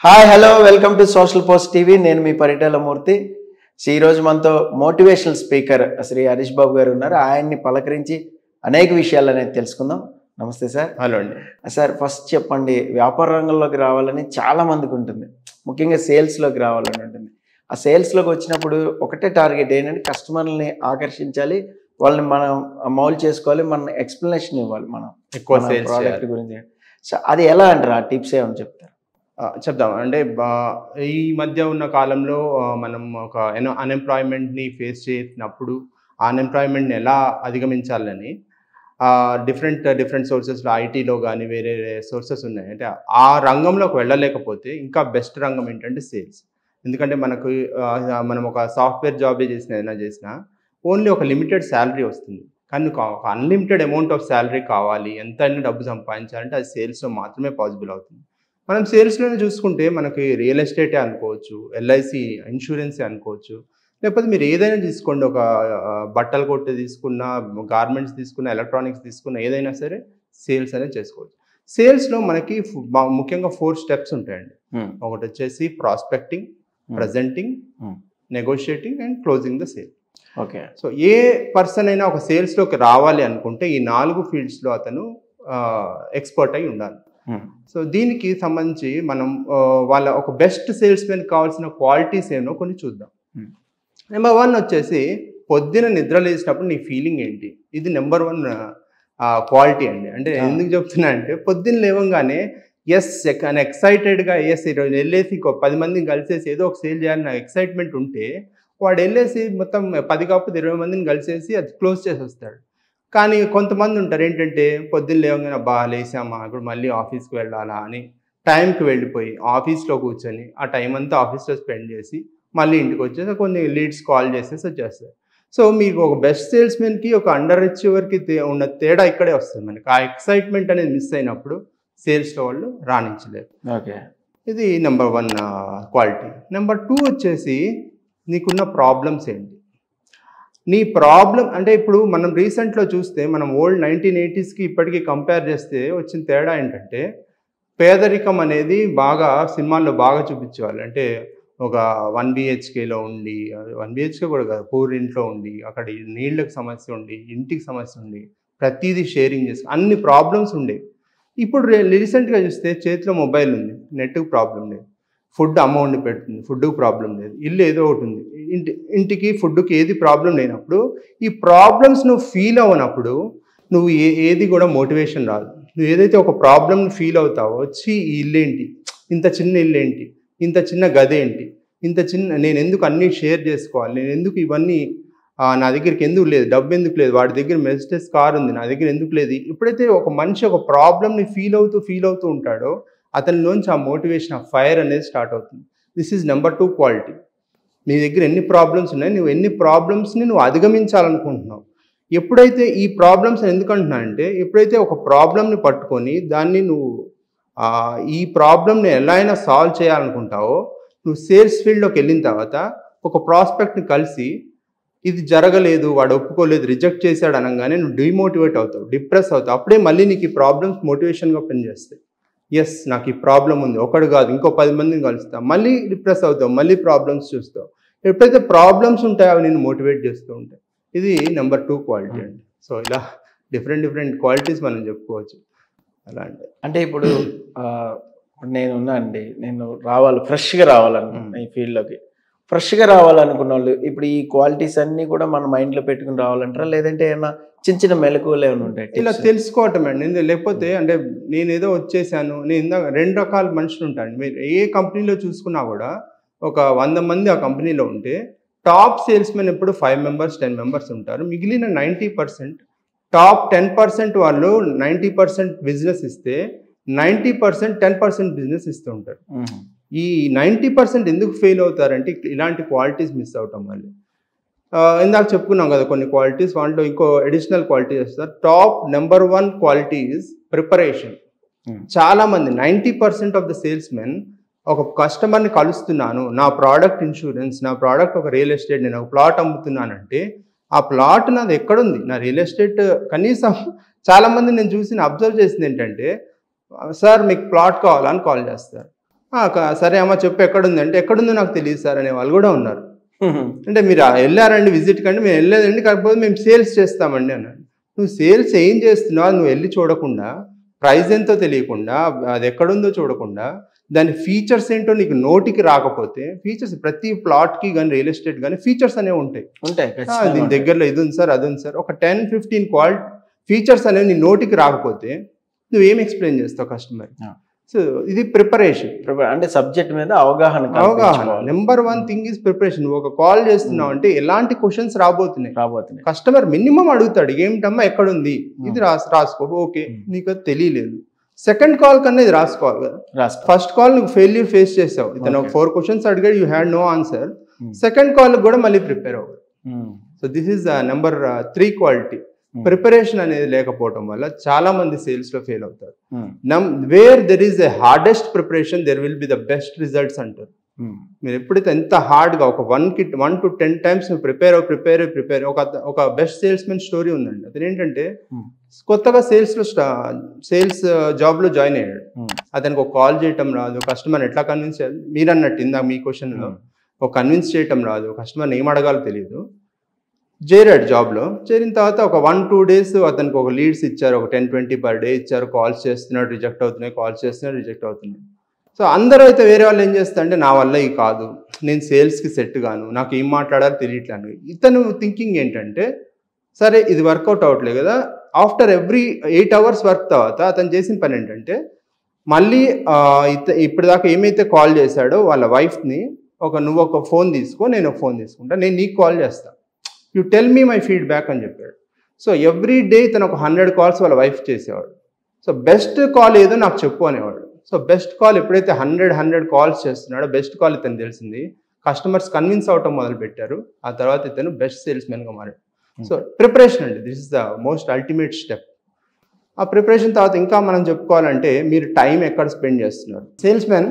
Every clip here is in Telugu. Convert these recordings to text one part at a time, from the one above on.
Hi hello welcome to social post TV నేను మీ పరిటాల మూర్తి సో ఈరోజు మనతో మోటివేషనల్ స్పీకర్ శ్రీ హరీష్ బాబు గారు ఉన్నారు ఆయన్ని పలకరించి అనేక విషయాలు అనేది తెలుసుకుందాం నమస్తే సార్ హలో అండి సార్ ఫస్ట్ చెప్పండి వ్యాపార రంగంలోకి రావాలని చాలా మందికి ఉంటుంది ముఖ్యంగా సేల్స్లోకి రావాలని ఉంటుంది ఆ సేల్స్లోకి వచ్చినప్పుడు ఒకటే టార్గెట్ ఏంటంటే కస్టమర్ని ఆకర్షించాలి వాళ్ళని మనం మౌల్ చేసుకోవాలి మన ఎక్స్ప్లెనేషన్ ఇవ్వాలి మనం ఎక్కువ మన సేల్స్ ప్రోడక్ట్ గురించి సో అది ఎలా అంటారు ఆ టిప్స్ ఏమని చెప్తారు చెప్దాం అంటే బా- ఈ మధ్య ఉన్న కాలంలో ఆ, మనం ఒక అన్ఎంప్లాయ్మెంట్ని ఫేస్ చేసినప్పుడు ఆ అన్ఎంప్లాయ్మెంట్ని ఎలా అధిగమించాలని డిఫరెంట్ డిఫరెంట్ సోర్సెస్లో ఐటీలో కానీ వేరే సోర్సెస్ ఉన్నాయి అంటే ఆ రంగంలోకి వెళ్ళలేకపోతే ఇంకా బెస్ట్ రంగం ఏంటంటే సేల్స్ ఎందుకంటే మనకు ఆ, మనం ఒక సాఫ్ట్వేర్ జాబే చేసిన ఏదైనా చేసినా ఓన్లీ ఒక లిమిటెడ్ శాలరీ వస్తుంది కానీ ఒక ఒక అన్లిమిటెడ్ అమౌంట్ ఆఫ్ శాలరీ కావాలి ఎంత అయినా డబ్బు సంపాదించాలంటే అది సేల్స్లో మాత్రమే పాసిబుల్ అవుతుంది మనం సేల్స్లోనే చూసుకుంటే మనకి రియల్ ఎస్టేటే అనుకోవచ్చు ఎల్ఐసి ఇన్సూరెన్సే అనుకోవచ్చు లేకపోతే మీరు ఏదైనా తీసుకోండి ఒక ఆ, బట్టల కొట్టు తీసుకున్న గార్మెంట్స్ తీసుకున్న ఎలక్ట్రానిక్స్ తీసుకున్న ఏదైనా సరే సేల్స్ అనేది చేసుకోవచ్చు సేల్స్లో మనకి ఫు- మా- ముఖ్యంగా ఫోర్ స్టెప్స్ ఉంటాయండి ఒకటి వచ్చేసి prospecting presenting Hmm. Negotiating and closing the sale okay so a person అయినా ఒక సేల్స్లోకి రావాలి అనుకుంటే ఈ నాలుగు ఫీల్డ్స్లో అతను ఎక్స్పర్ట్ అయి ఉండాలి సో దీనికి సంబంధించి మనం ఆ, వాళ్ళ ఒక బెస్ట్ సేల్స్ మెన్ కావాల్సిన క్వాలిటీస్ ఏమో కొన్ని చూద్దాం Hmm. నెంబర్ వన్ వచ్చేసి పొద్దున నిద్ర లేచినప్పుడు నీ ఫీలింగ్ ఏంటి ఇది నెంబర్ వన్ క్వాలిటీ అండి అంటే Ah. ఎందుకు చెప్తున్నా అంటే పొద్దున్న లేవంగానే ఎస్ అని ఎక్సైటెడ్గా ఎస్ ఈరోజు వెళ్ళేసి ఇంకో పది మందిని కలిసేసి ఏదో ఒక సేల్ చేయాలన్న ఎక్సైట్మెంట్ ఉంటే వాడు వెళ్ళేసి మొత్తం పది కాకపోతే ఇరవై మందిని కలిసేసి అది క్లోజ్ చేసి వస్తాడు కానీ కొంతమంది ఉంటారు ఏంటంటే పొద్దున్న లేవగానే బాగా లేసామా ఇప్పుడు మళ్ళీ ఆఫీస్కి వెళ్ళాలా అని టైంకి వెళ్ళిపోయి ఆఫీస్లో కూర్చొని ఆ టైం అంతా ఆఫీస్లో స్పెండ్ చేసి మళ్ళీ ఇంటికి వచ్చేసి కొన్ని లీడ్స్ కాల్ చేసేసి వచ్చేస్తారు సో మీకు ఒక బెస్ట్ సేల్స్మెన్కి ఒక అండర్ అచీవర్కి ఉన్న తేడా ఇక్కడే వస్తుంది మనకి ఆ ఎక్సైట్మెంట్ అనేది మిస్ అయినప్పుడు సేల్స్లో వాళ్ళు రాణించలేరు ఓకే ఇది number one quality number two వచ్చేసి నీకున్న ప్రాబ్లమ్స్ ఏంటి నీ ప్రాబ్లం అంటే ఇప్పుడు మనం రీసెంట్లో చూస్తే మనం ఓల్డ్ నైన్టీన్ ఎయిటీస్కి ఇప్పటికీ కంపేర్ చేస్తే వచ్చిన తేడా ఏంటంటే పేదరికం అనేది బాగా సినిమాల్లో బాగా చూపించేవాళ్ళు అంటే ఒక వన్ బిహెచ్కేలో ఉండి వన్ బిహెచ్కే కూడా కాదు పూర్ ఇంట్లో ఉండి అక్కడ నీళ్ళకి సమస్య ఉండి ఇంటికి సమస్య ఉండి ప్రతిదీ షేరింగ్ చేసి అన్ని ప్రాబ్లమ్స్ ఉండేవి ఇప్పుడు రీసెంట్గా చూస్తే చేతిలో మొబైల్ ఉంది నెట్కి ప్రాబ్లం లేదు ఫుడ్ అమ్మ వండి పెడుతుంది ఫుడ్కి ప్రాబ్లం లేదు ఇల్లు ఏదో ఒకటి ఉంది ఇంటి ఇంటికి ఫుడ్కి ఏది ప్రాబ్లం లేనప్పుడు ఈ ప్రాబ్లమ్స్ నువ్వు ఫీల్ అవ్వనప్పుడు నువ్వు ఏ ఏది కూడా మోటివేషన్ రాదు నువ్వు ఏదైతే ఒక ప్రాబ్లమ్ని ఫీల్ అవుతావో వచ్చి ఈ ఇల్లు ఏంటి ఇంత చిన్న ఇల్లు ఏంటి ఇంత చిన్న గది ఏంటి ఇంత చిన్న నేను ఎందుకు అన్నీ షేర్ చేసుకోవాలి నేను ఎందుకు ఇవన్నీ ఆ, నా దగ్గరికి ఎందుకు లేదు డబ్బు ఎందుకు లేదు వాడి దగ్గర మెర్సిడెస్ కార్ ఉంది నా దగ్గర ఎందుకు లేదు ఎప్పుడైతే ఒక మనిషి ఒక ప్రాబ్లమ్ని ఫీల్ అవుతూ ఫీల్ అవుతూ ఉంటాడో అతనిలోంచి ఆ మోటివేషన్ ఆ ఫైర్ అనేది స్టార్ట్ అవుతుంది this is number two quality నీ దగ్గర ఎన్ని ప్రాబ్లమ్స్ ఉన్నాయి నువ్వు ఎన్ని ప్రాబ్లమ్స్ని నువ్వు అధిగమించాలనుకుంటున్నావు ఎప్పుడైతే ఈ ప్రాబ్లమ్స్ ఎందుకు అంటున్నానంటే ఎప్పుడైతే ఒక ప్రాబ్లమ్ని పట్టుకొని దాన్ని నువ్వు ఆ, ఈ ప్రాబ్లమ్ని ఎలా అయినా సాల్వ్ చేయాలనుకుంటావో నువ్వు సేల్స్ ఫీల్డ్లోకి వెళ్ళిన తర్వాత ఒక ప్రాస్పెక్ట్ని కలిసి ఇది జరగలేదు వాడు ఒప్పుకోలేదు రిజెక్ట్ చేశాడు అనగానే నువ్వు డిమోటివేట్ అవుతావు డిప్రెస్ అవుతావు అప్పుడే మళ్ళీ నీకు ఈ ప్రాబ్లమ్స్ మోటివేషన్గా పనిచేస్తాయి ఎస్ నాకు ఈ ప్రాబ్లం ఉంది ఒకడు కాదు ఇంకో పది మందిని కలుస్తా మళ్ళీ డిప్రెస్ అవుతావు మళ్ళీ ప్రాబ్లమ్స్ చూస్తావు ఎప్పుడైతే ప్రాబ్లమ్స్ ఉంటాయో అవి నేను మోటివేట్ చేస్తూ ఉంటాయి ఇది నెంబర్ టూ క్వాలిటీ అండి సో ఇలా డిఫరెంట్ డిఫరెంట్ క్వాలిటీస్ మనం చెప్పుకోవచ్చు అలా అంటే అంటే ఇప్పుడు ఆ, ఇప్పుడు నేను ఉన్నా అండి నేను రావాలి ఫ్రెష్గా రావాలనుకున్నా ఈ ఫీల్డ్లోకి ఫ్రెష్గా రావాలనుకున్న వాళ్ళు ఇప్పుడు ఈ క్వాలిటీస్ అన్నీ కూడా మన మైండ్లో పెట్టుకుని రావాలంటారా లేదంటే ఏమన్నా చిన్న చిన్న మెలకువలు ఏమైనా ఉంటాయి ఇలా tips? తెలుసుకోవటం అండి ఎందు- లేకపోతే అంటే నేను ఏదో వచ్చేసాను నేను ఇందాక రెండు రకాల మనుషులు ఉంటాను మీరు ఏ కంపెనీలో చూసుకున్నా కూడా ఒక వంద మంది ఆ కంపెనీలో ఉంటే టాప్ సేల్స్మెన్ ఎప్పుడు ఫైవ్ మెంబర్స్ టెన్ మెంబర్స్ ఉంటారు మిగిలిన ninety percent top ten percent వాళ్ళు నైంటీ పర్సెంట్ బిజినెస్ ఇస్తే ninety percent ten percent business ఇస్తూ ఉంటారు మ్మ్. ఈ నైంటీ పర్సెంట్ ఎందుకు ఫెయిల్ అవుతారంటే ఇలాంటి క్వాలిటీస్ మిస్ అవటం వల్ల ఆ, ఇందాక చెప్పుకున్నాం కదా కొన్ని క్వాలిటీస్ వాటిలో ఇంకో అడిషనల్ క్వాలిటీ వస్తారు top number one quality is preparation Hmm. చాలా మంది ninety percent of the sales men ఒక కస్టమర్ని కలుస్తున్నాను నా ప్రోడక్ట్ ఇన్సూరెన్స్ నా ప్రోడక్ట్ ఒక రియల్ ఎస్టేట్ నేను ఒక ప్లాట్ అమ్ముతున్నానంటే ఆ ప్లాట్ నాది ఎక్కడుంది నా రియల్ ఎస్టేట్ కనీసం చాలా మంది నేను చూసి అబ్జర్వ్ చేసింది ఏంటంటే సార్ మీకు ప్లాట్ కావాలని కాల్ చేస్తారు "ఆ, క- సరే అమ్మ చెప్పు ఎక్కడుంది అంటే ఎక్కడుందో నాకు తెలియదు సార్ అనే వాళ్ళు కూడా ఉన్నారు అంటే మీరు ఆ వెళ్ళారండి విజిట్ కండి మేము వెళ్ళలేదండి కాకపోతే మేము సేల్స్ చేస్తామండి అన్నాడు నువ్వు సేల్స్ ఏం చేస్తున్నావు నువ్వు వెళ్ళి చూడకుండా ప్రైస్ ఎంతో తెలియకుండా అది ఎక్కడుందో చూడకుండా దాని ఫీచర్స్ ఏంటో నీకు నోటికి రాకపోతే ఫీచర్స్ ప్రతి ప్లాట్కి కానీ రియల్ ఎస్టేట్ కానీ ఫీచర్స్ అనేవి ఉంటాయి ఉంటాయి ఆ, ఖచ్చితంగా దీని ఉంటాయి. దగ్గరలో ఇది ఉంది సార్ అది ఉంది సార్ ఒక టెన్ ఫిఫ్టీన్ క్వాలిటీ ఫీచర్స్ అనేవి నీ నోటికి రాకపోతే నువ్వేం ఎక్స్ప్లెయిన్ చేస్తావు కస్టమర్ ఆ. సో ఇది ప్రిపరేషన్ ప్రిపేర్- అంటే సబ్జెక్ట్ మీద అవగాహన అవగాహన కల్పించుకోవాలి. Number one thing is preparation ఒక కాల్ చేస్తున్నావు అంటే ఎలాంటి క్వశ్చన్స్ రాబోతున్నాయి రాబోతున్నాయి కస్టమర్ మినిమం అడుగుతాడు ఏమిటమ్మా ఎక్కడుంది ఇది రాసి రాసుకో ఓకే Hmm. నీకు అది తెలియలేదు సెకండ్ కాల్ కన్నా ఇది రాసుకోవాలి కదా రాసుకో ఫస్ట్ కాల్ నువ్వు ఫెయిల్యూర్ ఫేస్ చేసావు ఇతను ఒక Okay. ఫోర్ క్వశ్చన్స్ అడిగాడు you had no answer Hmm. Second call కూడా మళ్ళీ ప్రిపేర్ అవ్వదు um. So this is number three quality Hmm. Preparation అనేది లేకపోవటం వల్ల చాలా మంది సేల్స్ లో ఫెయిల్ అవుతారు ఉమ్. నమ్ where there is a hardest preparation there will be the best results అంటారు ఉమ్. మీరు ఎప్పుడైతే ఎంత హార్డ్గా ఒక వన్ కి వన్ టు టెన్ టైమ్స్ నువ్వు ప్రిపేర్ ప్రిపేర్ ప్రిపేర్ ఒక ఒక బెస్ట్ సేల్స్ మెన్ స్టోరీ ఉందండి అతను ఏంటంటే Hmm. కొత్తగా సేల్స్లో సేల్స్ జాబ్లో జాయిన్ అయ్యాడు ఉమ్. అతనికి ఒక కాల్ చేయటం రాదు కస్టమర్ ఎట్లా కన్విన్స్ చేయాలి మీరు అన్నట్టు ఇందాక మీ క్వశ్చన్లో ఉమ్. ఒక కన్విన్స్ చేయటం రాదు కస్టమర్ని ఏం అడగాలో తెలియదు చేరాడు జాబ్లో చేరిన తర్వాత ఒక వన్ టూ డేస్ అతనికి ఒక లీడ్స్ ఇచ్చారు ఒక టెన్ ట్వంటీ పర్ డే ఇచ్చారు కాల్స్ చేస్తున్నాడు రిజెక్ట్ అవుతున్నాయి కాల్స్ చేస్తున్నాడు రిజెక్ట్ అవుతున్నాయి సో అందరూ అయితే వేరే వాళ్ళు ఏం చేస్తారంటే నా వల్ల ఈ కాదు నేను సేల్స్కి సెట్ గాను నాకు ఏం మాట్లాడాలో తెలియట్లేదు ఇతను థింకింగ్ ఏంటంటే సరే ఇది వర్కౌట్ అవ్వట్లేదు కదా after every eight hours work తర్వాత అతను చేసిన పని ఏంటంటే మళ్ళీ ఆ, ఇత ఇప్పటిదాకా ఏమైతే కాల్ చేశాడో వాళ్ళ వైఫ్ని ఒక నువ్వు ఒక ఫోన్ తీసుకో నేను ఒక ఫోన్ తీసుకుంటా నేను నీకు కాల్ చేస్తా you tell me my feedback అని చెప్పాడు సో ఎవ్రీ డే తను ఒక హండ్రెడ్ కాల్స్ వాళ్ళ వైఫ్ చేసేవాడు సో బెస్ట్ కాల్ ఏదో నాకు చెప్పు అనేవాడు సో బెస్ట్ కాల్ ఎప్పుడైతే హండ్రెడ్ హండ్రెడ్ కాల్స్ చేస్తున్నాడో బెస్ట్ కాల్ ఇతను తెలిసింది కస్టమర్స్ కన్విన్స్ అవటం మొదలు పెట్టారు ఆ తర్వాత ఇతను బెస్ట్ సేల్స్ మెన్గా మారాడు సో ప్రిపరేషన్ అండి this is the most ultimate step ఆ ప్రిపరేషన్ తర్వాత ఇంకా మనం చెప్పుకోవాలంటే మీరు టైం ఎక్కడ స్పెండ్ చేస్తున్నారు సేల్స్ మ్యాన్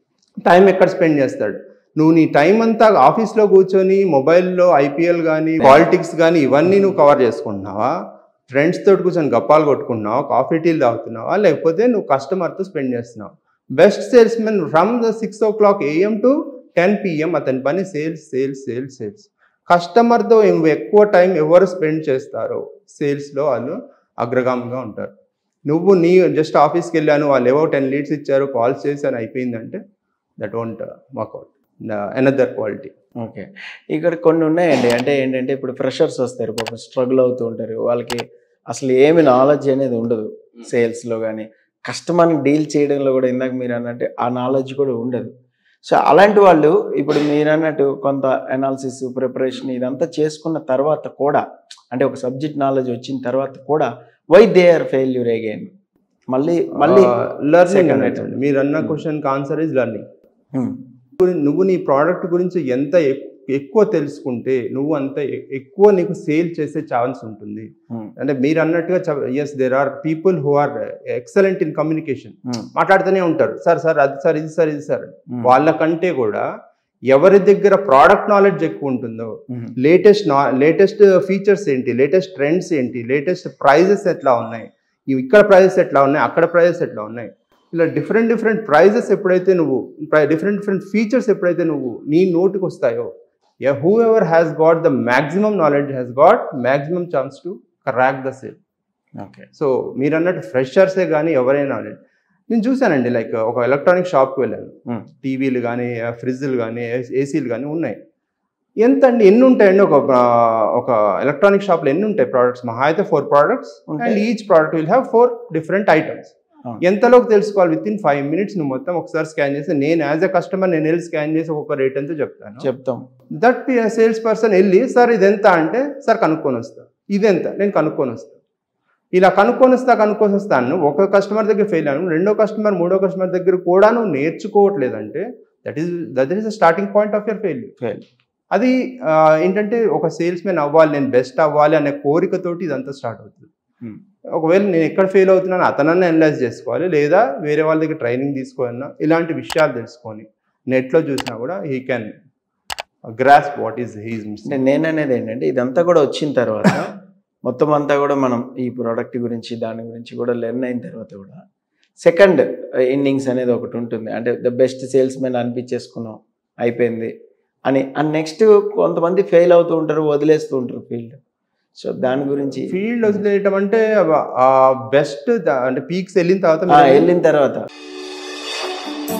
టైం ఎక్కడ స్పెండ్ చేస్తాడు నువ్వు నీ టైం అంతా ఆఫీస్లో కూర్చొని మొబైల్లో ఐపీఎల్ కానీ పాలిటిక్స్ కానీ ఇవన్నీ నువ్వు కవర్ చేసుకుంటున్నావా ఫ్రెండ్స్ తోటి కూర్చొని గప్పాలు కొట్టుకుంటున్నావా కాఫీ టీలు తాగుతున్నావా లేకపోతే నువ్వు కస్టమర్తో స్పెండ్ చేస్తున్నావు best sales men from the six o'clock AM to ten PM అతని పని సేల్స్ సేల్స్ సేల్స్ సేల్స్ కస్టమర్తో ఎక్కువ టైం ఎవరు స్పెండ్ చేస్తారో సేల్స్లో వాళ్ళు అగ్రగామిగా ఉంటారు నువ్వు నీ జస్ట్ ఆఫీస్కి వెళ్ళాను వాళ్ళు ఏవో టెన్ లీడ్స్ ఇచ్చారు కాల్స్ చేశాను అయిపోయిందంటే that won't work out another quality okay ఇక్కడ కొన్ని ఉన్నాయండి అంటే ఏంటంటే ఇప్పుడు ఫ్రెషర్స్ వస్తారు పాపం స్ట్రగుల్ అవుతూ ఉంటారు వాళ్ళకి అసలు ఏమి నాలెడ్జ్ అనేది ఉండదు సేల్స్లో కానీ కస్టమర్ని డీల్ చేయడంలో కూడా ఇందాక మీరు అన్నట్టు ఆ నాలెడ్జ్ కూడా ఉండదు సో అలాంటి వాళ్ళు ఇప్పుడు మీరు అన్నట్టు కొంత అనాలిసిస్ ప్రిపరేషన్ ఇదంతా చేసుకున్న తర్వాత కూడా అంటే ఒక సబ్జెక్ట్ నాలెడ్జ్ వచ్చిన తర్వాత కూడా why they are failure again మళ్ళీ మళ్ళీ లర్నింగ్ second అనేది మీరు అన్న question answer is learning Hmm. నువ్వు నీ ప్రోడక్ట్ గురించి ఎంత ఎక్- ఎక్కువ తెలుసుకుంటే నువ్వు అంత ఎ- ఎక్కువ నీకు సేల్ చేసే ఛాన్స్ ఉంటుంది Hmm. అంటే మీరు అన్నట్టుగా as there are people who are excellent in communication Hmm. మాట్లాడుతూనే ఉంటారు సార్ సార్ అది సార్ ఇది సార్ ఇది సార్ Hmm. వాళ్ళకంటే కూడా ఎవరి దగ్గర ప్రోడక్ట్ నాలెడ్జ్ ఎక్కువ ఉంటుందో Hmm. లేటెస్ట్ నా లేటెస్ట్ ఫీచర్స్ ఏంటి లేటెస్ట్ ట్రెండ్స్ ఏంటి లేటెస్ట్ ప్రైజెస్ ఎట్లా ఉన్నాయి ఇవి ఇక్కడ ప్రైజెస్ ఎట్లా ఉన్నాయి అక్కడ ప్రైజెస్ ఎట్లా ఉన్నాయి ఇలా డిఫరెంట్ డిఫరెంట్ ప్రైజెస్ ఎప్పుడైతే నువ్వు డిఫరెంట్ డిఫరెంట్ ఫీచర్స్ ఎప్పుడైతే నువ్వు నీ నోటికి వస్తాయో whoever has got the maximum knowledge has got maximum chance to crack the sale okay so మీరు అన్నట్టు ఫ్రెషర్సే కానీ ఎవరైనా నాలెడ్జ్ నేను చూశానండి లైక్ ఒక ఎలక్ట్రానిక్ షాప్కి వెళ్ళాను Hmm. టీవీలు కానీ ఫ్రిడ్జ్లు కానీ ఏసీలు కానీ ఉన్నాయి ఎంత అండి ఎన్ని ఉంటాయండి ఒక ఆ, ఒక ఎలక్ట్రానిక్ షాప్లో ఎన్ని ఉంటాయి ప్రోడక్ట్స్ మహా అయితే ఫోర్ ప్రోడక్ట్స్ ఉంటాయి. And each product will have four different items Ah. ఎంతలోకి తెలుసుకోవాలి విత్ ఇన్ ఫైవ్ మినిట్స్ నువ్వు మొత్తం ఒకసారి స్కాన్ చేస్తే నేను యాజ్ ఎ కస్టమర్ నేను వెళ్ళి స్కాన్ చేసి ఒక్కొక్క రేట్ ఎంతో చెప్తాను చెప్తాం దట్ సేల్స్ పర్సన్ వెళ్ళి సార్ ఇది ఎంత అంటే సార్ కనుక్కొని వస్తా ఇది ఎంత నేను కనుక్కొని వస్తా ఇలా కనుక్కొని వస్తా కనుక్కొని వస్తాను ఒక కస్టమర్ దగ్గర ఫెయిల్ అయ్యాను రెండో కస్టమర్ మూడో కస్టమర్ దగ్గర కూడా నువ్వు నేర్చుకోవట్లేదంటే that is that is the starting point of your failure fail అది ఆ, ఏంటంటే ఒక సేల్స్ మెన్ అవ్వాలి నేను బెస్ట్ అవ్వాలి అనే కోరికతోటి ఇదంతా స్టార్ట్ అవుతుంది Hmm. ఒకవేళ నేను ఎక్కడ ఫెయిల్ అవుతున్నాను అతనన్నా అనలైజ్ చేసుకోవాలి లేదా వేరే వాళ్ళ దగ్గర ట్రైనింగ్ తీసుకోవాలన్నా ఇలాంటి విషయాలు తెలుసుకొని నెట్లో చూసినా కూడా he can grasp what is his అంటే నేను అనేది ఏంటంటే ఇదంతా కూడా వచ్చిన తర్వాత మొత్తం అంతా కూడా మనం ఈ ప్రోడక్ట్ గురించి దాని గురించి కూడా లెర్న్ అయిన తర్వాత కూడా సెకండ్ ఇన్నింగ్స్ అనేది ఒకటి ఉంటుంది అంటే ద బెస్ట్ సేల్స్ మెన్ అనిపించేసుకున్నాం అయిపోయింది అని అండ్ నెక్స్ట్ కొంతమంది ఫెయిల్ అవుతూ ఉంటారు వదిలేస్తూ ఉంటారు ఫీల్డ్ సో దాని గురించి ఫీల్డ్ వదిలేయటం అంటే బెస్ట్ అంటే పీక్స్ వెళ్ళిన తర్వాత ఆ, మీరు- వెళ్ళిన తర్వాత